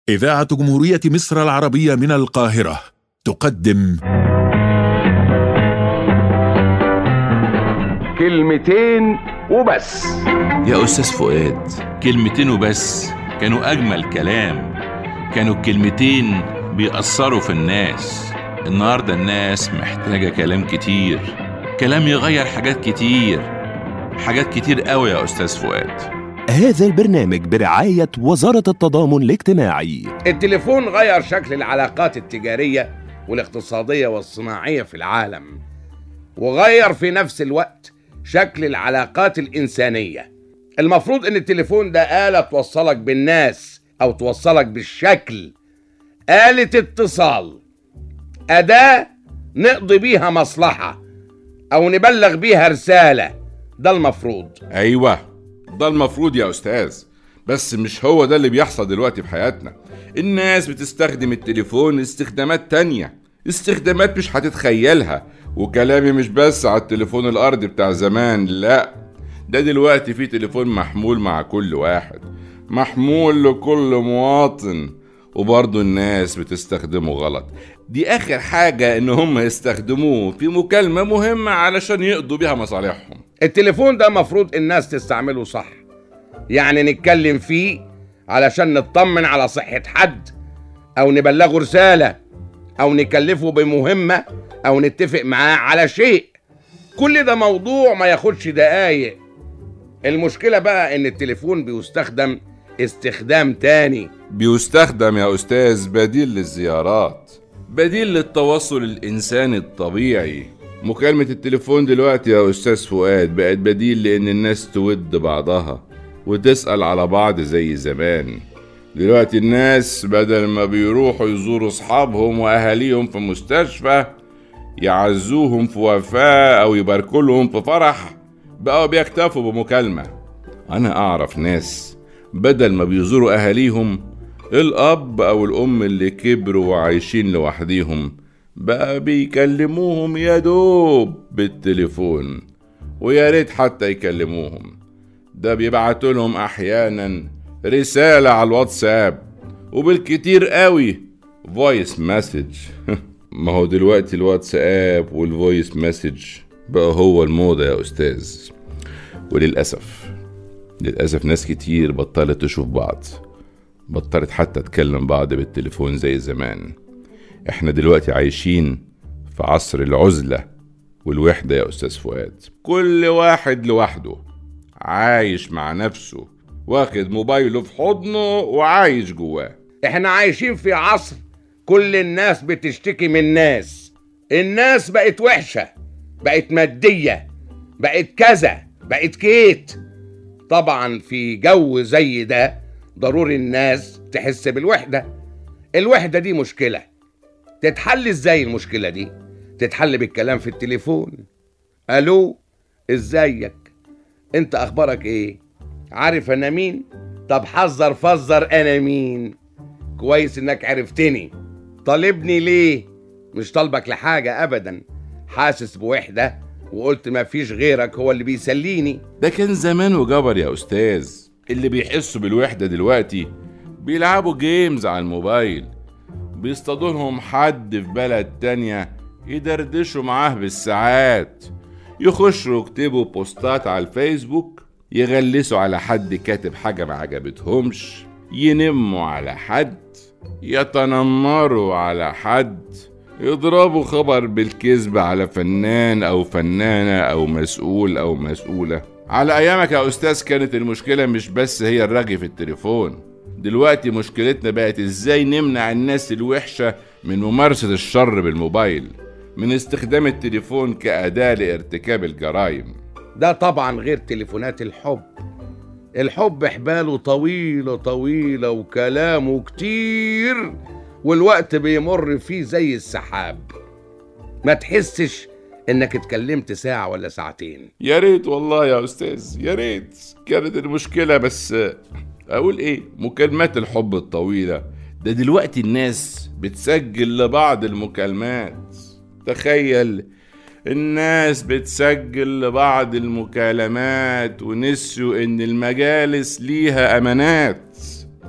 إذاعة جمهورية مصر العربية من القاهرة تقدم كلمتين وبس يا أستاذ فؤاد كلمتين وبس كانوا أجمل كلام كانوا الكلمتين بيأثروا في الناس النهاردة الناس محتاجة كلام كتير كلام يغير حاجات كتير حاجات كتير قوي يا أستاذ فؤاد هذا البرنامج برعاية وزارة التضامن الاجتماعي التليفون غير شكل العلاقات التجارية والاقتصادية والصناعية في العالم وغير في نفس الوقت شكل العلاقات الإنسانية المفروض إن التليفون ده آلة توصلك بالناس أو توصلك بالشكل آلة اتصال أداة نقضي بيها مصلحة أو نبلغ بيها رسالة ده المفروض ايوه ده المفروض يا استاذ بس مش هو ده اللي بيحصل دلوقتي في حياتنا الناس بتستخدم التليفون استخدامات تانية استخدامات مش هتتخيلها وكلامي مش بس على التليفون الارضي بتاع زمان لا ده دلوقتي في تليفون محمول مع كل واحد محمول لكل مواطن وبرضه الناس بتستخدمه غلط دي اخر حاجة ان هم يستخدموه في مكالمة مهمة علشان يقضوا بيها مصالحهم التليفون ده مفروض الناس تستعمله صح يعني نتكلم فيه علشان نطمن على صحة حد أو نبلغه رسالة أو نكلفه بمهمة أو نتفق معاه على شيء كل ده موضوع ما ياخدش دقايق المشكلة بقى إن التليفون بيستخدم استخدام تاني بيستخدم يا أستاذ بديل للزيارات بديل للتواصل الإنساني الطبيعي مكالمة التليفون دلوقتي يا أستاذ فؤاد بقت بديل لأن الناس تود بعضها وتسأل على بعض زي زمان دلوقتي الناس بدل ما بيروحوا يزوروا أصحابهم وأهاليهم في مستشفى يعزوهم في وفاة أو يباركوا لهم في فرح بقوا بيكتفوا بمكالمة أنا أعرف ناس بدل ما بيزوروا أهاليهم الأب أو الأم اللي كبروا وعايشين لوحديهم بقى بيكلموهم يا دوب بالتليفون ويا ريت حتى يكلموهم ده بيبعتوا لهم أحيانا رسالة على الواتساب وبالكتير قوي فويس مسج ما هو دلوقتي الواتساب والفويس مسج بقى هو الموضة يا أستاذ وللأسف للأسف ناس كتير بطلت تشوف بعض بطلت حتى تكلم بعض بالتليفون زي زمان احنا دلوقتي عايشين في عصر العزلة والوحدة يا أستاذ فؤاد كل واحد لوحده عايش مع نفسه واخد موبايله في حضنه وعايش جواه احنا عايشين في عصر كل الناس بتشتكي من الناس الناس بقت وحشة بقت مادية بقت كذا بقت كيت طبعا في جو زي ده ضروري الناس تحس بالوحدة الوحدة دي مشكلة تتحل ازاي المشكلة دي تتحل بالكلام في التليفون الو ازيك انت اخبارك ايه عارف انا مين طب حذر فزر انا مين كويس انك عرفتني طالبني ليه مش طالبك لحاجة ابدا حاسس بوحدة وقلت مفيش غيرك هو اللي بيسليني ده كان زمان وجبر يا أستاذ اللي بيحسوا بالوحدة دلوقتي بيلعبوا جيمز على الموبايل بيصطادوا لهم حد في بلد تانية يدردشوا معاه بالساعات يخشوا يكتبوا بوستات على الفيسبوك يغلسوا على حد كاتب حاجة ما عجبتهمش ينموا على حد يتنمروا على حد يضربوا خبر بالكذب على فنان أو فنانة أو مسؤول أو مسؤولة على أيامك يا أستاذ كانت المشكلة مش بس هي الرغي في التليفون دلوقتي مشكلتنا بقت إزاي نمنع الناس الوحشة من ممارسة الشر بالموبايل من استخدام التليفون كأداة لارتكاب الجرائم ده طبعا غير تليفونات الحب الحب حباله طويلة طويلة وكلامه كتير والوقت بيمر فيه زي السحاب ما تحسش انك اتكلمت ساعة ولا ساعتين يا ريت والله يا أستاذ يا ريت كانت المشكلة بس أقول إيه مكالمات الحب الطويلة ده دلوقتي الناس بتسجل لبعض المكالمات تخيل الناس بتسجل لبعض المكالمات ونسيوا إن المجالس ليها أمانات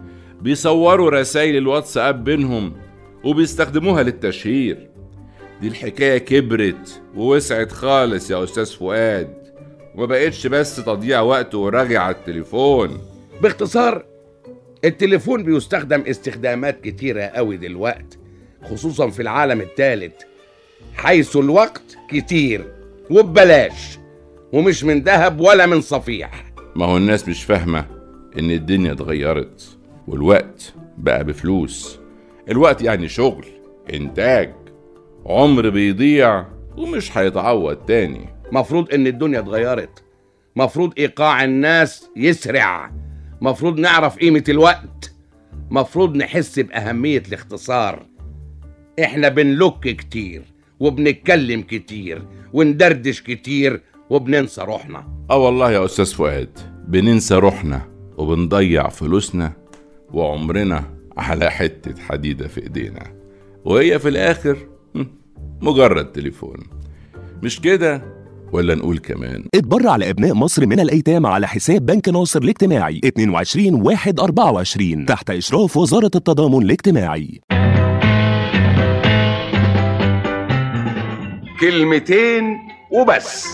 بيصوروا رسائل الواتساب بينهم وبيستخدموها للتشهير دي الحكاية كبرت ووسعت خالص يا أستاذ فؤاد وما بقتش بس تضييع وقت ورغي على التليفون باختصار التليفون بيستخدم استخدامات كتيرة قوي دلوقت خصوصا في العالم الثالث حيث الوقت كتير وببلاش ومش من ذهب ولا من صفيح ما هو الناس مش فاهمة إن الدنيا اتغيرت والوقت بقى بفلوس الوقت يعني شغل إنتاج عمر بيضيع ومش هيتعوض تاني مفروض ان الدنيا اتغيرت مفروض ايقاع الناس يسرع مفروض نعرف قيمة الوقت مفروض نحس بأهمية الاختصار احنا بنلك كتير وبنتكلم كتير وندردش كتير وبننسى روحنا اه والله يا استاذ فؤاد بننسى روحنا وبنضيع فلوسنا وعمرنا على حتة حديدة في ايدينا وهي في الاخر هم، مجرد تليفون مش كده ولا نقول كمان اتبرع لأبناء مصر من الأيتام على حساب بنك ناصر الاجتماعي 22 1 24 تحت إشراف وزارة التضامن الاجتماعي كلمتين وبس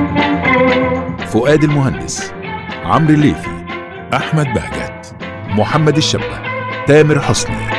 فؤاد المهندس عمرو الليثي أحمد بهجت محمد الشبة تامر حسني